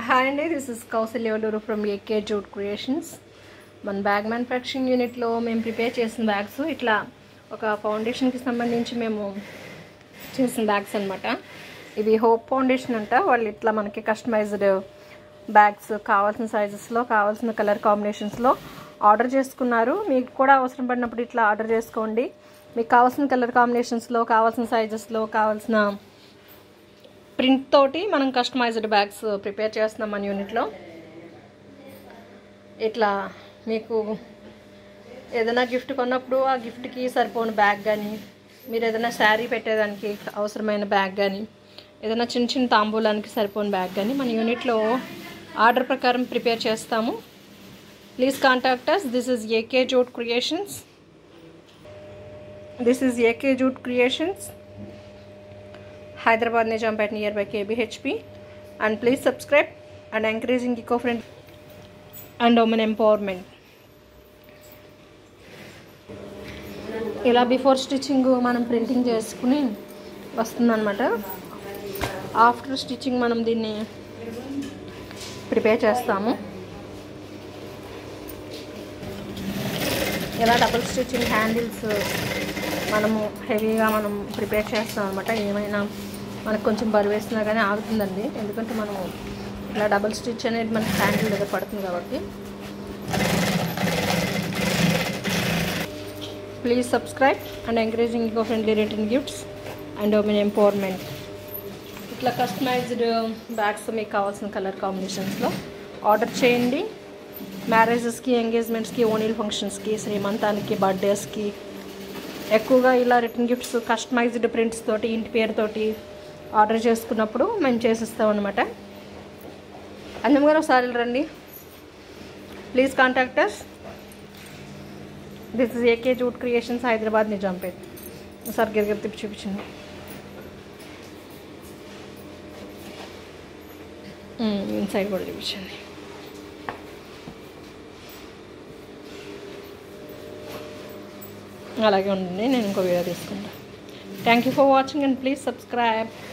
Hi అండి this is Kausalya Oluru from AK jute creations మన bag manufacturing యూనిట్లో మేము ప్రిపేర్ చేసిన బ్యాగ్స్ ఇట్లా ఒక ఫౌండేషన్కి సంబంధించి మేము చేసిన బ్యాగ్స్ అనమాట ఇవి హోప్ ఫౌండేషన్ అంట వాళ్ళు ఇట్లా మనకి కస్టమైజ్డ్ బ్యాగ్స్ కావాల్సిన సైజెస్లో కావాల్సిన కలర్ కాంబినేషన్స్లో ఆర్డర్ చేసుకున్నారు మీకు కూడా అవసరం పడినప్పుడు ఇట్లా ఆర్డర్ చేసుకోండి మీకు కావాల్సిన కలర్ కాంబినేషన్స్లో కావాల్సిన సైజెస్లో కావాల్సిన ప్రింట్ తోటి మనం కస్టమైజ్డ్ బ్యాగ్స్ ప్రిపేర్ చేస్తున్నాం మన యూనిట్లో ఇట్లా మీకు ఏదైనా గిఫ్ట్ కొన్నప్పుడు ఆ గిఫ్ట్కి సరిపోని బ్యాగ్ కానీ మీరు ఏదైనా శారీ పెట్టేదానికి అవసరమైన బ్యాగ్ కానీ ఏదైనా చిన్న చిన్న తాంబూలానికి సరిపోని బ్యాగ్ కానీ మన యూనిట్లో ఆర్డర్ ప్రకారం ప్రిపేర్ చేస్తాము please contact us this is AK jute creations this is AK jute creations Hyderabad Nijampet nearby KBHP and please subscribe and encouraging eco-friendly and women empowerment. ఇలా బిఫోర్ స్టిచ్చింగ్ మనం printing చేసుకుని వస్తుందన్నమాట after stitching మనం దీన్ని prepare చేస్తాము ఇలా double stitching handles మనము హెవీగా మనం ప్రిపేర్ చేస్తాం అనమాట ఏమైనా మనకు కొంచెం బరువు వేసినా కానీ ఆగుతుందండి ఎందుకంటే మనము ఇలా డబుల్ స్టిచ్ అనేది మనకి హ్యాండిల్ దగ్గర పడుతుంది కాబట్టి please subscribe and encouraging eco friendly return gifts and women empowerment ఇట్లా కస్టమైజ్డ్ బ్యాగ్స్ మీకు కావాల్సిన కలర్ కాంబినేషన్స్లో ఆర్డర్ చేయండి మ్యారేజెస్కి ఎంగేజ్మెంట్స్కి ఓనీల్ ఫంక్షన్స్కి శ్రీమంతానికి బర్త్డేస్కి ఎక్కువగా ఇలా రిటర్న్ గిఫ్ట్స్ కస్టమైజ్డ్ ప్రింట్స్ తోటి ఇంటి పేరుతోటి ఆర్డర్ చేసుకున్నప్పుడు మేము చేసిస్తాం అనమాట అందం గారు ఒకసారి రండి please contact us this is AK jute creations Hyderabad Nijampet ఒకసారి గిరిగిరి తిప్పి చూపించండి ఇన్సైడ్ కూడా చూపించండి అలాగే ఉండండి నేను ఇంకో వీడియో తీసుకుంటాను thank you for watching and please subscribe